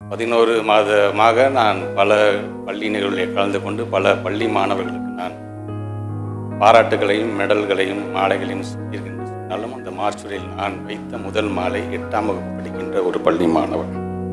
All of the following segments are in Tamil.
பதினோரு மாதமாக நான் பல பள்ளி நிகழ்வுகளில் கலந்து கொண்டு பல பள்ளி மாணவர்களுக்கு நான் பாராட்டுகளையும் மெடல்களையும் மாலைகளையும் சொல்லியிருக்கின்ற சொன்னாலும் அந்த மார்ச்சுரியில் நான் வைத்த முதல் மாலை எட்டாம் வகுப்பு படிக்கின்ற ஒரு பள்ளி மாணவன்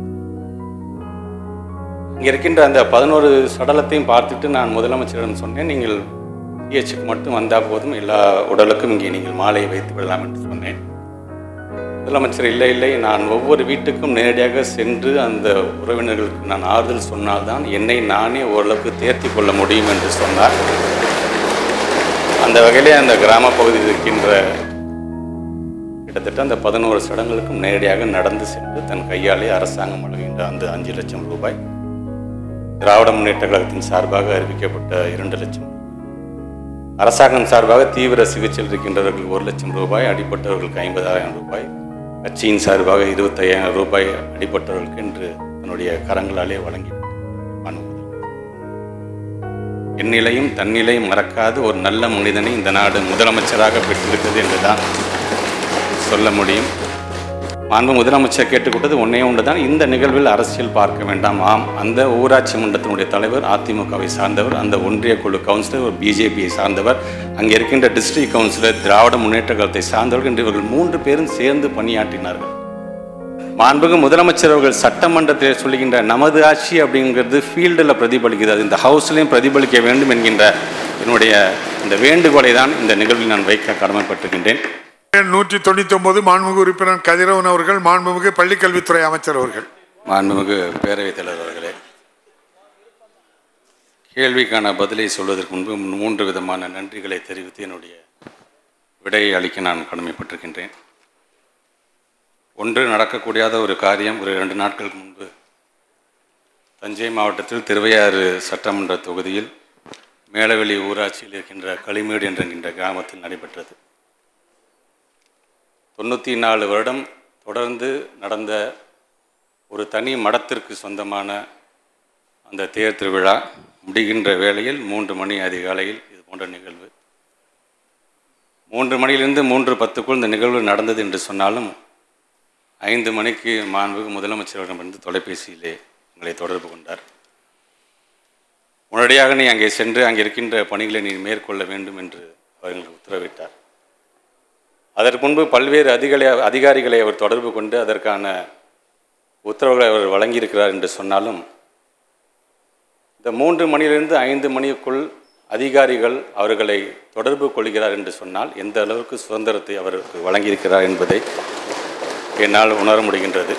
இங்கே இருக்கின்ற அந்த பதினோரு சடலத்தையும் பார்த்துட்டு நான் முதலமைச்சரிடம் சொன்னேன் நீங்கள் சிஹெச்சுக்கு மட்டும் வந்தால் போதும் எல்லா உடலுக்கும் இங்கே நீங்கள் மாலையை வைத்து விடலாம் என்று சொன்னேன் முதலமைச்சர் இல்லை இல்லை நான் ஒவ்வொரு வீட்டுக்கும் நேரடியாக சென்று அந்த உறவினர்களுக்கு நான் ஆறுதல் சொன்னால்தான் என்னை நானே ஓரளவுக்கு தேர்த்தி கொள்ள முடியும் என்று சொன்னார் அந்த வகையிலே அந்த கிராம பகுதியில் இருக்கின்ற கிட்டத்தட்ட அந்த பதினோரு சடங்குகளுக்கும் நேரடியாக நடந்து சென்று தன் கையாலே அரசாங்கம் வழங்குகின்ற அந்த அஞ்சு லட்சம் ரூபாய் திராவிட முன்னேற்ற கழகத்தின் சார்பாக அறிவிக்கப்பட்ட இரண்டு லட்சம் அரசாங்கம் சார்பாக தீவிர சிகிச்சையில் இருக்கின்றவர்கள் ஒரு லட்சம் ரூபாய் அடிப்பட்டவர்களுக்கு ஐம்பதாயிரம் ரூபாய் கட்சியின் சார்பாக இருபத்தையாயிரம் ரூபாய் அடிப்பட்டவர்களுக்கு என்று தன்னுடைய கரங்களாலே வழங்கி எந்நிலையும் தன்னிலையும் மறக்காத ஒரு நல்ல மனிதனை இந்த நாடு முதலமைச்சராக பெற்றிருக்கிறது என்றுதான் சொல்ல முடியும் மாண்பு முதலமைச்சர் கேட்டுக்கொண்டது ஒன்றே ஒன்று தான் இந்த நிகழ்வில் அரசியல் பார்க்க வேண்டாம் ஆம் அந்த ஊராட்சி மன்றத்தினுடைய தலைவர் அதிமுகவை சார்ந்தவர் அந்த ஒன்றிய குழு கவுன்சிலர் ஒரு பிஜேபியை சார்ந்தவர் அங்கே இருக்கின்ற டிஸ்ட்ரிக்ட் கவுன்சிலர் திராவிட முன்னேற்ற கழகத்தை சார்ந்தவர்கள் என்று இவர்கள் மூன்று பேரும் சேர்ந்து பணியாற்றினார்கள் மாண்புகு முதலமைச்சர் அவர்கள் சட்டமன்றத்தில் சொல்லுகின்ற நமது ஆட்சி அப்படிங்கிறது ஃபீல்டில் பிரதிபலிக்குது அது இந்த ஹவுஸ்லையும் பிரதிபலிக்க வேண்டும் என்கின்ற என்னுடைய இந்த வேண்டுகோளை தான் இந்த நிகழ்வில் நான் வைக்க கடமைப்பட்டிருக்கின்றேன் நூற்றி தொண்ணூத்தி ஒன்பது மாண்புமிகு உறுப்பினர் கதிரவன் அவர்கள் மாண்புமிகு பள்ளிக்கல்வித்துறை அமைச்சர் அவர்கள் மாண்புமிகு பேரவைத் தலைவர் அவர்களே கேள்விக்கான பதிலை சொல்வதற்கு முன்பு மூன்று விதமான நன்றிகளை தெரிவித்து என்னுடைய விடையை அளிக்க நான் கடமைப்பட்டிருக்கின்றேன் ஒன்று நடக்கக்கூடியாத ஒரு காரியம் ஒரு இரண்டு நாட்களுக்கு முன்பு தஞ்சை மாவட்டத்தில் திருவையாறு சட்டமன்ற தொகுதியில் மேலவெளி ஊராட்சியில் இருக்கின்ற களிமேடு என்கின்ற கிராமத்தில் நடைபெற்றது தொண்ணூற்றி நாலு வருடம் தொடர்ந்து நடந்த ஒரு தனி மடத்திற்கு சொந்தமான அந்த தேர் திருவிழா முடிகின்ற வேளையில் மூன்று மணி அதிகாலையில் இது போன்ற நிகழ்வு மூன்று மணியிலிருந்து மூன்று பத்துக்குள் இந்த நிகழ்வு நடந்தது என்று சொன்னாலும் ஐந்து மணிக்கு மாண்புக்கு முதலமைச்சரிடமிருந்து தொலைபேசியிலே எங்களை தொடர்பு கொண்டார் உடனடியாக நீ அங்கே சென்று அங்கே இருக்கின்ற பணிகளை நீ மேற்கொள்ள வேண்டும் என்று அவர்களுக்கு உத்தரவிட்டார் அதற்கு முன்பு பல்வேறு அதிகாரி அதிகாரிகளை அவர் தொடர்பு கொண்டு அதற்கான உத்தரவுகளை அவர் வழங்கியிருக்கிறார் என்று சொன்னாலும் இந்த மூன்று மணியிலிருந்து ஐந்து மணிக்குள் அதிகாரிகள் அவர்களை தொடர்பு கொள்கிறார் என்று சொன்னால் எந்த அளவுக்கு சுதந்திரத்தை அவருக்கு வழங்கியிருக்கிறார் என்பதை என்னால் உணர முடிகின்றது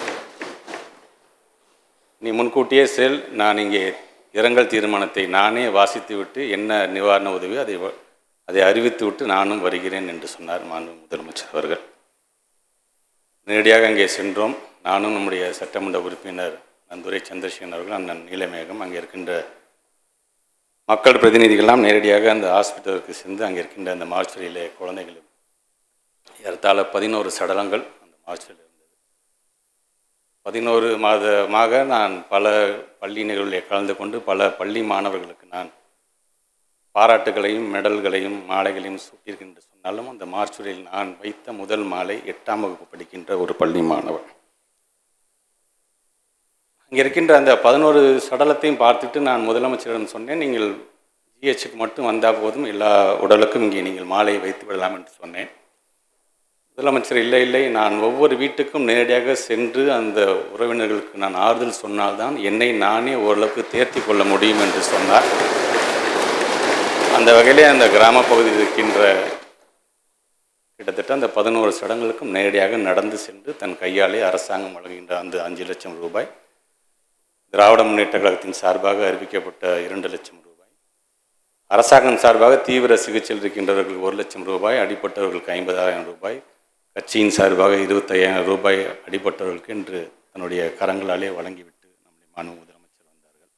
நீ முன்கூட்டியே செல் நான் இங்கே இரங்கல் தீர்மானத்தை நானே வாசித்துவிட்டு என்ன நிவாரண உதவி அதை வ- அதை அறிவித்துவிட்டு நானும் வருகிறேன் என்று சொன்னார் மாண்பு முதலமைச்சர் அவர்கள் நேரடியாக அங்கே சென்றோம் நானும் நம்முடைய சட்டமன்ற உறுப்பினர் நந்துரை சந்திரசேகரன் அவர்கள் அண்ணன் நீலமேகம் அங்கே இருக்கின்ற மக்கள் பிரதிநிதிகள்லாம் நேரடியாக அந்த ஹாஸ்பிட்டலுக்கு சென்று அங்கே இருக்கின்ற அந்த மார்ச்சரியிலே குழந்தைகள் ஏறத்தாழ பதினோரு சடலங்கள் அந்த மார்ச்சரியில் இருந்தது பதினோரு மாதமாக நான் பல பள்ளி நிகழ்வுகளில் கலந்து கொண்டு பல பள்ளி மாணவர்களுக்கு நான் பாராட்டுகளையும் மெடல்களையும் மாலைகளையும் சூட்டியிருக்கின்ற சொன்னாலும் அந்த மார்ச்சுரியில் நான் வைத்த முதல் மாலை எட்டாம் வகுப்பு படிக்கின்ற ஒரு பள்ளி மாணவன் அங்கே இருக்கின்ற அந்த பதினோரு சடலத்தையும் பார்த்துட்டு நான் முதலமைச்சரிடம் சொன்னேன் நீங்கள் ஜிஹெச்சுக்கு மட்டும் வந்தால் போதும் எல்லா உடலுக்கும் இங்கே நீங்கள் மாலையை வைத்து விடலாம் என்று சொன்னேன் முதலமைச்சர் இல்லை இல்லை நான் ஒவ்வொரு வீட்டுக்கும் நேரடியாக சென்று அந்த உறவினர்களுக்கு நான் ஆறுதல் சொன்னால்தான் என்னை நானே ஓரளவுக்கு தேர்த்தி கொள்ள முடியும் என்று சொன்னார் அந்த வகையிலே அந்த கிராம பகுதியில் இருக்கின்ற கிட்டத்தட்ட அந்த பதினோரு சடங்குகளுக்கும் நேரடியாக நடந்து சென்று தன் கையாலே அரசாங்கம் வழங்குகின்ற அந்த அஞ்சு லட்சம் ரூபாய் திராவிட முன்னேற்ற கழகத்தின் சார்பாக அறிவிக்கப்பட்ட இரண்டு லட்சம் ரூபாய் அரசாங்கம் சார்பாக தீவிர சிகிச்சையில் இருக்கின்றவர்கள் ஒரு லட்சம் ரூபாய் அடிப்பட்டவர்களுக்கு ஐம்பதாயிரம் ரூபாய் கட்சியின் சார்பாக இருபத்தையாயிரம் ரூபாய் அடிப்பட்டவர்களுக்கு என்று தன்னுடைய கரங்களாலே வழங்கிவிட்டு நம்முடைய மாண்பு முதலமைச்சர் வந்தார்கள்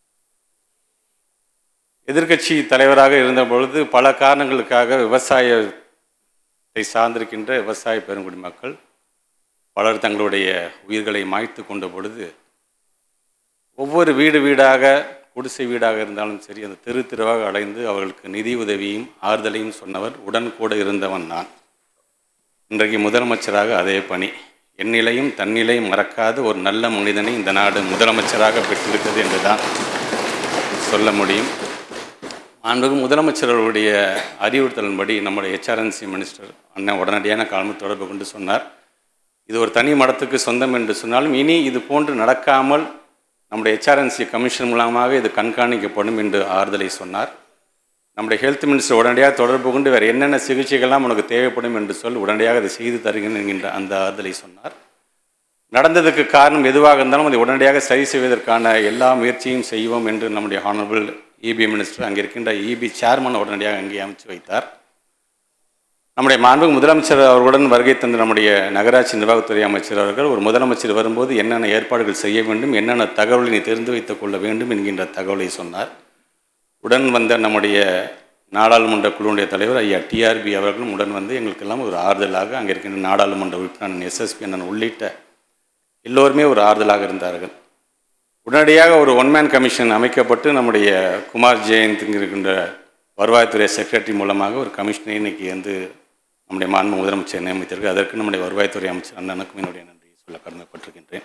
எதிர்க்கட்சி தலைவராக இருந்த பொழுது பல காரணங்களுக்காக விவசாயத்தை சார்ந்திருக்கின்ற விவசாய பெருங்குடி மக்கள் பலர் தங்களுடைய உயிர்களை மாய்த்து கொண்ட பொழுது ஒவ்வொரு வீடு வீடாக குடிசை வீடாக இருந்தாலும் சரி அந்த தெரு தெருவாக அலைந்து அவர்களுக்கு நிதி உதவியும் ஆறுதலையும் சொன்னவர் உடன் கூட இருந்தவன் நான் இன்றைக்கு முதலமைச்சராக அதே பணி எந்நிலையும் தன்னிலையும் மறக்காத ஒரு நல்ல மனிதனை இந்த நாடு முதலமைச்சராக பெற்றிருக்கிறது என்றுதான் சொல்ல முடியும் மாண்புகு முதலமைச்சர் அவர்களுடைய அறிவுறுத்தலின்படி நம்முடைய ஹெச்ஆர்என்சி மினிஸ்டர் அண்ணன் உடனடியான காலம் தொடர்பு கொண்டு சொன்னார் இது ஒரு தனி மடத்துக்கு சொந்தம் என்று சொன்னாலும் இனி இது போன்று நடக்காமல் நம்முடைய ஹெச்ஆர்என்சி கமிஷன் மூலமாக இது கண்காணிக்கப்படும் என்று ஆறுதலை சொன்னார் நம்முடைய ஹெல்த் மினிஸ்டர் உடனடியாக தொடர்பு கொண்டு வேறு என்னென்ன சிகிச்சைகள்லாம் உனக்கு தேவைப்படும் என்று சொல் உடனடியாக அதை செய்து தருகிறேன் என்கின்ற அந்த ஆறுதலை சொன்னார் நடந்ததுக்கு காரணம் எதுவாக இருந்தாலும் அதை உடனடியாக சரி செய்வதற்கான எல்லா முயற்சியும் செய்வோம் என்று நம்முடைய ஹானரபிள் இபி மினிஸ்டர் அங்கே இருக்கின்ற இபி சேர்மன் உடனடியாக அங்கே அமைச்சு வைத்தார் நம்முடைய மாண்புமிகு முதலமைச்சர் அவர்களுடன் வருகை தந்த நம்முடைய நகராட்சி நிர்வாகத்துறை அமைச்சர் அவர்கள் ஒரு முதலமைச்சர் வரும்போது என்னென்ன ஏற்பாடுகள் செய்ய வேண்டும் என்னென்ன தகவலை நீ தெரிந்து வைத்துக் கொள்ள வேண்டும் என்கின்ற தகவலை சொன்னார் உடன் வந்த நம்முடைய நாடாளுமன்ற குழுவுடைய தலைவர் ஐயா டிஆர்பி அவர்களும் உடன் வந்து எங்களுக்கெல்லாம் ஒரு ஆறுதலாக அங்கே இருக்கின்ற நாடாளுமன்ற உறுப்பினர் எஸ்எஸ்பி அண்ணன் உள்ளிட்ட எல்லோருமே ஒரு ஆறுதலாக இருந்தார்கள் உடனடியாக ஒரு ஒன்மேன் கமிஷன் அமைக்கப்பட்டு நம்முடைய குமார் ஜெயந்த் இருக்கின்ற வருவாய்த்துறை செக்ரட்டரி மூலமாக ஒரு கமிஷனை இன்னைக்கு வந்து நம்முடைய மாண்பு முதலமைச்சர் நியமித்திருக்கு அதற்கு நம்முடைய வருவாய்த்துறை அமைச்சர் அண்ணனுக்கும் என்னுடைய நன்றியை சொல்ல கடமைப்பட்டிருக்கின்றேன்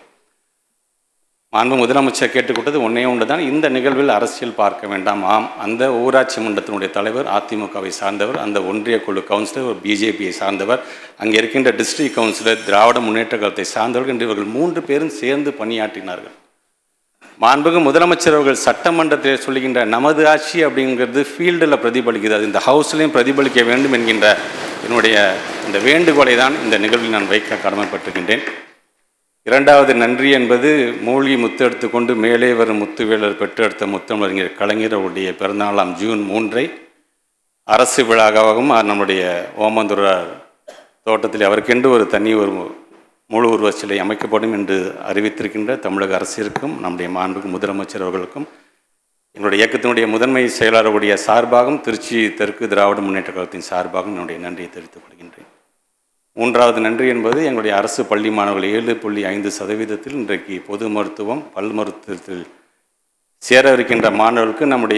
மாண்பு முதலமைச்சர் கேட்டுக்கொண்டது ஒன்றே ஒன்று தான் இந்த நிகழ்வில் அரசியல் பார்க்க வேண்டாம் ஆம் அந்த ஊராட்சி மன்றத்தினுடைய தலைவர் அதிமுகவை சார்ந்தவர் அந்த ஒன்றிய குழு கவுன்சிலர் ஒரு பிஜேபியை சார்ந்தவர் அங்கே இருக்கின்ற டிஸ்ட்ரிக்ட் கவுன்சிலர் திராவிட முன்னேற்ற கழகத்தை சார்ந்தவர்கள் என்று இவர்கள் மூன்று பேரும் சேர்ந்து பணியாற்றினார்கள் மாண்புகு முதலமைச்சர் அவர்கள் சட்டமன்றத்தில் சொல்லுகின்ற நமது ஆட்சி அப்படிங்கிறது ஃபீல்டில் பிரதிபலிக்குது அது இந்த ஹவுஸ்லையும் பிரதிபலிக்க வேண்டும் என்கின்ற என்னுடைய இந்த வேண்டுகோளை தான் இந்த நிகழ்வில் நான் வைக்க கடமைப்பட்டிருக்கின்றேன் இரண்டாவது நன்றி என்பது மூழ்கி முத்து எடுத்துக்கொண்டு மேலே வரும் முத்துவேலர் பெற்றெடுத்த முத்தமிழறிஞர் கலைஞர் அவருடைய பிறந்தநாளாம் ஜூன் மூன்றை அரசு விழாவாகவும் நம்முடைய ஓமந்துரார் தோட்டத்தில் அவருக்கென்று ஒரு தனி ஒரு முழு உருவ சிலை அமைக்கப்படும் என்று அறிவித்திருக்கின்ற தமிழக அரசிற்கும் நம்முடைய மாண்புக்கு முதலமைச்சர் அவர்களுக்கும் என்னுடைய இயக்கத்தினுடைய முதன்மை செயலாளருடைய சார்பாகவும் திருச்சி தெற்கு திராவிட முன்னேற்ற கழகத்தின் சார்பாகவும் என்னுடைய நன்றியை தெரிவித்துக் கொள்கின்றேன் மூன்றாவது நன்றி என்பது எங்களுடைய அரசு பள்ளி மாணவர்கள் ஏழு புள்ளி ஐந்து சதவீதத்தில் இன்றைக்கு பொது மருத்துவம் பல் மருத்துவத்தில் சேரவிருக்கின்ற மாணவர்களுக்கு நம்முடைய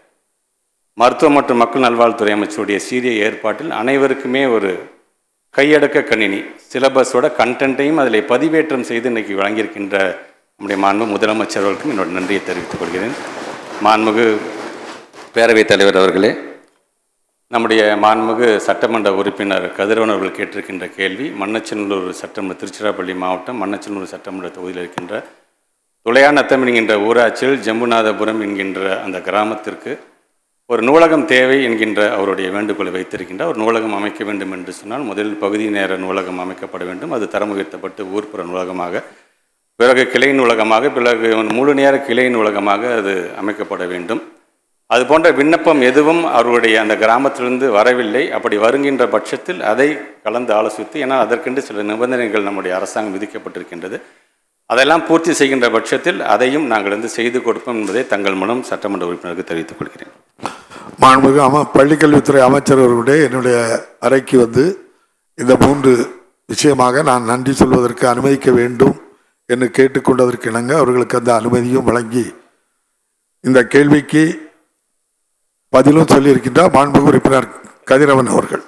மருத்துவ மற்றும் மக்கள் நல்வாழ்வுத்துறை அமைச்சருடைய சீரிய ஏற்பாட்டில் அனைவருக்குமே ஒரு கையடக்க கணினி சிலபஸோட கண்டென்ட்டையும் அதில் பதிவேற்றம் செய்து இன்றைக்கி வழங்கியிருக்கின்ற நம்முடைய மாண்பு முதலமைச்சர்களுக்கும் என்னோட நன்றியை தெரிவித்துக் கொள்கிறேன் மாண்புகு பேரவைத் தலைவர் அவர்களே நம்முடைய மாண்புமிகு சட்டமன்ற உறுப்பினர் கதிரவன் அவர்கள் கேட்டிருக்கின்ற கேள்வி மன்னச்சநல்லூர் சட்டமன்ற திருச்சிராப்பள்ளி மாவட்டம் மன்னச்சநல்லூர் சட்டமன்ற தொகுதியில் இருக்கின்ற துளையாநத்தம் என்கின்ற ஊராட்சியில் ஜம்புநாதபுரம் என்கின்ற அந்த கிராமத்திற்கு ஒரு நூலகம் தேவை என்கின்ற அவருடைய வேண்டுகோளை வைத்திருக்கின்ற ஒரு நூலகம் அமைக்க வேண்டும் என்று சொன்னால் முதலில் பகுதி நேர நூலகம் அமைக்கப்பட வேண்டும் அது தரம் உயர்த்தப்பட்டு ஊர்ப்புற நூலகமாக பிறகு கிளை நூலகமாக பிறகு முழு நேர கிளை நூலகமாக அது அமைக்கப்பட வேண்டும் அது போன்ற விண்ணப்பம் எதுவும் அவருடைய அந்த கிராமத்திலிருந்து வரவில்லை அப்படி வருகின்ற பட்சத்தில் அதை கலந்து ஆலோசித்து ஏன்னா அதற்கென்று சில நிபந்தனைகள் நம்முடைய அரசாங்கம் விதிக்கப்பட்டிருக்கின்றது அதெல்லாம் பூர்த்தி செய்கின்ற பட்சத்தில் அதையும் நாங்கள் வந்து செய்து கொடுப்போம் என்பதை தங்கள் மூலம் சட்டமன்ற உறுப்பினருக்கு தெரிவித்துக் கொள்கிறேன் மாண்புமிகு அம பள்ளிக்கல்வித்துறை அமைச்சர் அவர்களுடைய என்னுடைய அறைக்கு வந்து இந்த மூன்று விஷயமாக நான் நன்றி சொல்வதற்கு அனுமதிக்க வேண்டும் என்று கேட்டுக்கொண்டதற்கு இணங்க அவர்களுக்கு அந்த அனுமதியும் வழங்கி இந்த கேள்விக்கு பதிலும் சொல்லியிருக்கின்றார் மாண்புமிகு உறுப்பினர் கதிரவன் அவர்கள்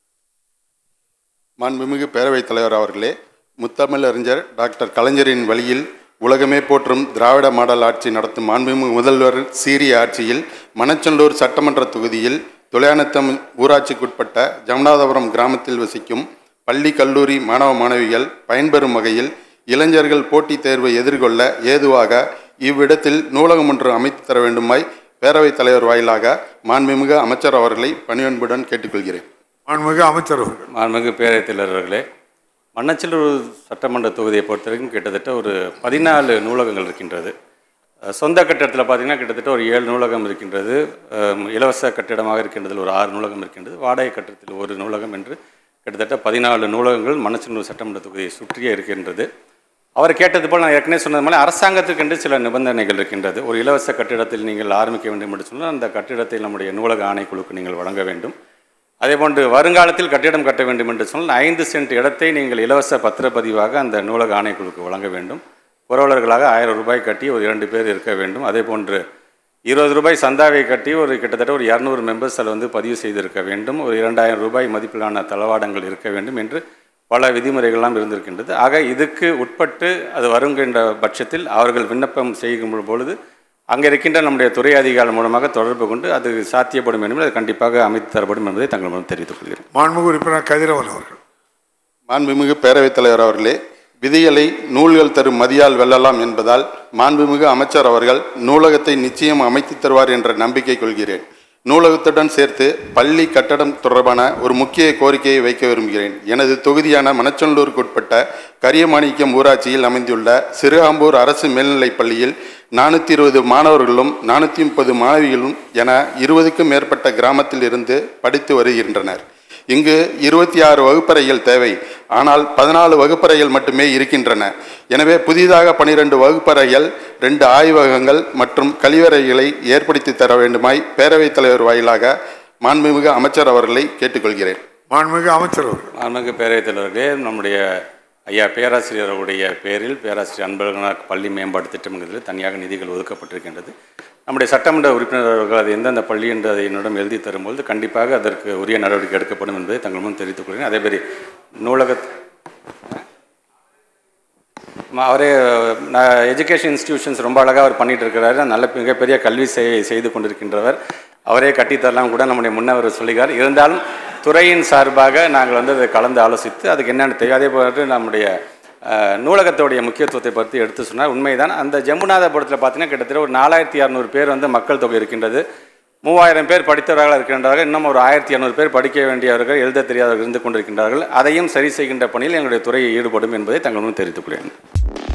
மாண்புமிகு பேரவைத் தலைவர் அவர்களே முத்தமிழ் அறிஞர் டாக்டர் கலைஞரின் வழியில் உலகமே போற்றும் திராவிட மாடல் ஆட்சி நடத்தும் மாண்புமிகு முதல்வர் சீரிய ஆட்சியில் மணச்சல்லூர் சட்டமன்ற தொகுதியில் துளையானத்தம் ஊராட்சிக்குட்பட்ட ஜமுனாதபுரம் கிராமத்தில் வசிக்கும் பள்ளி கல்லூரி மாணவ மாணவிகள் பயன்பெறும் வகையில் இளைஞர்கள் போட்டித் தேர்வை எதிர்கொள்ள ஏதுவாக இவ்விடத்தில் நூலகம் ஒன்று அமைத்து தர வேண்டுமாய் பேரவைத் தலைவர் வாயிலாக மாண்புமிகு அமைச்சர் அவர்களை பணிவன்புடன் கேட்டுக்கொள்கிறேன் மாண்புமிகு அமைச்சர் அவர்கள் மாண்புமிகு பேரவைத் தலைவர்களே மன்னச்சல்லூர் சட்டமன்ற தொகுதியை பொறுத்த வரைக்கும் கிட்டத்தட்ட ஒரு பதினாலு நூலகங்கள் இருக்கின்றது அஹ் சொந்த கட்டிடத்தில் பார்த்தீங்கன்னா கிட்டத்தட்ட ஒரு ஏழு நூலகம் இருக்கின்றது அஹ் இலவச கட்டிடமாக இருக்கின்றதில் ஒரு ஆறு நூலகம் இருக்கின்றது வாடகை கட்டிடத்தில் ஒரு நூலகம் என்று கிட்டத்தட்ட பதினாலு நூலகங்கள் மன்னச்சல்லூர் சட்டமன்ற தொகுதியை சுற்றியே இருக்கின்றது அவர் கேட்டது போல் நான் ஏற்கனவே சொன்னது மாதிரி அரசாங்கத்துக்கென்று சில நிபந்தனைகள் இருக்கின்றது ஒரு இலவச கட்டிடத்தில் நீங்கள் ஆரம்பிக்க வேண்டும் என்று சொன்னால் அந்த கட்டிடத்தை நம்முடைய நூலக ஆணைக்குழுக்கு நீங்கள் வழங்க வேண்டும் அதேபோன்று வருங்காலத்தில் கட்டிடம் கட்ட வேண்டும் என்று சொன்னால் ஐந்து சென்ட் இடத்தை நீங்கள் இலவச பத்திரப்பதிவாக அந்த நூலக ஆணைக்குழுக்கு வழங்க வேண்டும் புரவலர்களாக ஆயிரம் ரூபாய் கட்டி ஒரு இரண்டு பேர் இருக்க வேண்டும் அதே போன்று இருபது ரூபாய் சந்தாவை கட்டி ஒரு கிட்டத்தட்ட ஒரு இரநூறு மெம்பர்ஸ் அதில் வந்து பதிவு செய்திருக்க வேண்டும் ஒரு இரண்டாயிரம் ரூபாய் மதிப்பிலான தளவாடங்கள் இருக்க வேண்டும் என்று பல விதிமுறைகள்லாம் இருந்திருக்கின்றது ஆக இதுக்கு உட்பட்டு அது வருகின்ற பட்சத்தில் அவர்கள் விண்ணப்பம் செய்யும் பொழுது அங்கே இருக்கின்ற நம்முடைய துறை அதிகாரிகள் மூலமாக தொடர்பு கொண்டு அது சாத்தியப்படும் என்பது அது கண்டிப்பாக அமைத்து தரப்படும் என்பதை தங்கள் மூலம் தெரிவித்துக் கொள்கிறேன் மாண்புமிகு உறுப்பினர் கதிரவன் அவர்கள் மாண்புமிகு பேரவைத் தலைவர் அவர்களே விதிகளை நூல்கள் தரும் மதியால் வெல்லலாம் என்பதால் மாண்புமிகு அமைச்சர் அவர்கள் நூலகத்தை நிச்சயம் அமைத்து தருவார் என்ற நம்பிக்கை கொள்கிறேன் நூலகத்துடன் சேர்த்து பள்ளி கட்டடம் தொடர்பான ஒரு முக்கிய கோரிக்கையை வைக்க விரும்புகிறேன் எனது தொகுதியான மணச்சநல்லூருக்கு உட்பட்ட கரியமாணிக்கம் ஊராட்சியில் அமைந்துள்ள சிறுகாம்பூர் அரசு மேல்நிலைப் பள்ளியில் நானூற்றி இருபது மாணவர்களும் நானூற்றி முப்பது மாணவிகளும் என இருபதுக்கும் மேற்பட்ட கிராமத்தில் இருந்து படித்து வருகின்றனர் இங்கு இருபத்தி ஆறு வகுப்பறைகள் தேவை ஆனால் பதினாலு வகுப்பறைகள் மட்டுமே இருக்கின்றன எனவே புதிதாக பனிரெண்டு வகுப்பறைகள் ரெண்டு ஆய்வகங்கள் மற்றும் கழிவறைகளை ஏற்படுத்தி தர வேண்டுமாய் பேரவைத் தலைவர் வாயிலாக மாண்புமிகு அமைச்சர் அவர்களை கேட்டுக்கொள்கிறேன் மாண்புமிகு அமைச்சர் அவர்கள் மாண்புமிகு பேரவைத் தலைவர்களே நம்முடைய ஐயா பேராசிரியர் அவருடைய பேரில் பேராசிரியர் அன்பழகனார் பள்ளி மேம்பாட்டு திட்டம்ங்கிறதுல தனியாக நிதிகள் ஒதுக்கப்பட்டிருக்கின்றது நம்முடைய சட்டமன்ற உறுப்பினர் அவர்கள் அது எந்தெந்த பள்ளி என்று அதை என்னிடம் எழுதி தரும்போது கண்டிப்பாக அதற்கு உரிய நடவடிக்கை எடுக்கப்படும் என்பதை தங்கள் முன் தெரிவித்துக் கொள்கிறேன் அதேமாதிரி நூலக ம- அவரே நான் எஜுகேஷன் இன்ஸ்டிடியூஷன்ஸ் ரொம்ப அழகாக அவர் பண்ணிட்டு இருக்கிறாரு நல்ல மிகப்பெரிய கல்வி செய் செய்து கொண்டிருக்கின்றவர் அவரே கட்டித்தரலாம் கூட நம்முடைய முன்னவர் சொல்லுகிறார் இருந்தாலும் துறையின் சார்பாக நாங்கள் வந்து அதை கலந்து ஆலோசித்து அதுக்கு என்னென்ன தேவை அதே போன்று நம்முடைய அஹ், நூலகத்தோடைய முக்கியத்துவத்தை பற்றி எடுத்து சொன்னார் உண்மைதான் அந்த ஜம்புநாதபுரத்தில் பார்த்தீங்கன்னா கிட்டத்தட்ட ஒரு நாலாயிரத்தி இரநூறு பேர் வந்து மக்கள் தொகை இருக்கின்றது மூவாயிரம் பேர் படித்தவர்களாக இருக்கின்றார்கள் இன்னும் ஒரு ஆயிரத்தி இரநூறு பேர் படிக்க வேண்டியவர்கள் எழுத தெரியாதவர்கள் இருந்து கொண்டிருக்கின்றார்கள் அதையும் சரி செய்கின்ற பணியில் எங்களுடைய துறை ஈடுபடும் என்பதை தங்கள் முன் தெரிவித்துக் கொள்கிறேன்